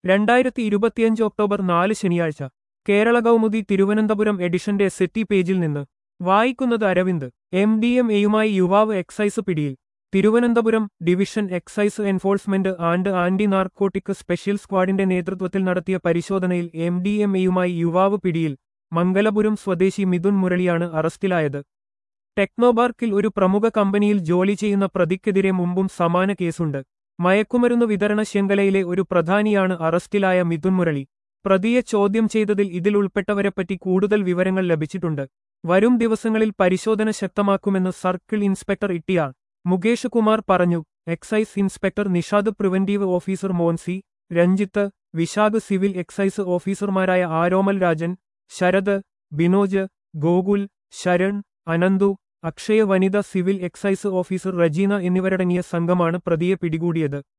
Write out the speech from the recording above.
രണ്ടായിരത്തി ഇരുപത്തിയഞ്ച് ഒക്ടോബർ നാല് ശനിയാഴ്ച കേരള കൗമുദി തിരുവനന്തപുരം എഡിഷന്റെ സെറ്റി പേജിൽ നിന്ന് വായിക്കുന്നത് അരവിന്ദ് എം ഡി എം എയുമായി യുവാവ് എക്സൈസ് പിടിയിൽ Thiruvananthapuram division excise enforcement and anti narcotic special സ്ക്വാഡിന്റെ നേതൃത്വത്തിൽ നടത്തിയ പരിശോധനയിൽ എം ഡി എം എയുമായി യുവാവ് പിടിയിൽ മംഗലപുരം സ്വദേശി മിഥുൻ മുരളിയാണ് അറസ്റ്റിലായത് ടെക്നോപാർക്കിൽ ഒരു പ്രമുഖ കമ്പനിയിൽ ജോലി ചെയ്യുന്ന പ്രതിക്കെതിരെ മുമ്പും സമാന കേസുണ്ട് മയക്കുമരുന്ന് വിതരണ ശൃംഖലയിലെ ഒരു പ്രധാനിയാണ് അറസ്റ്റിലായ മിഥുൻ മുരളി പ്രതിയെ ചോദ്യം ചെയ്തതിൽ ഇതിൽ ഉൾപ്പെട്ടവരെപ്പറ്റി കൂടുതൽ വിവരങ്ങൾ ലഭിച്ചിട്ടുണ്ട് വരും ദിവസങ്ങളിൽ പരിശോധന ശക്തമാക്കുമെന്ന് സർക്കിൾ ഇൻസ്പെക്ടർ ഇട്ടിയാൾ മുകേഷ് കുമാർ പറഞ്ഞു excise inspector Nishad preventive officer Moncy Ranjith Vishakh civil excise ഓഫീസർമാരായ ആരോമൽ രാജൻ ശരത് ബിനോജ് ഗോകുൽ ശരൺ അനന്തു അക്ഷയ വനിത സിവിൽ എക്സൈസ് ഓഫീസർ റജീന എന്നിവരടങ്ങിയ സംഘമാണ് പ്രതിയെ പിടികൂടിയത്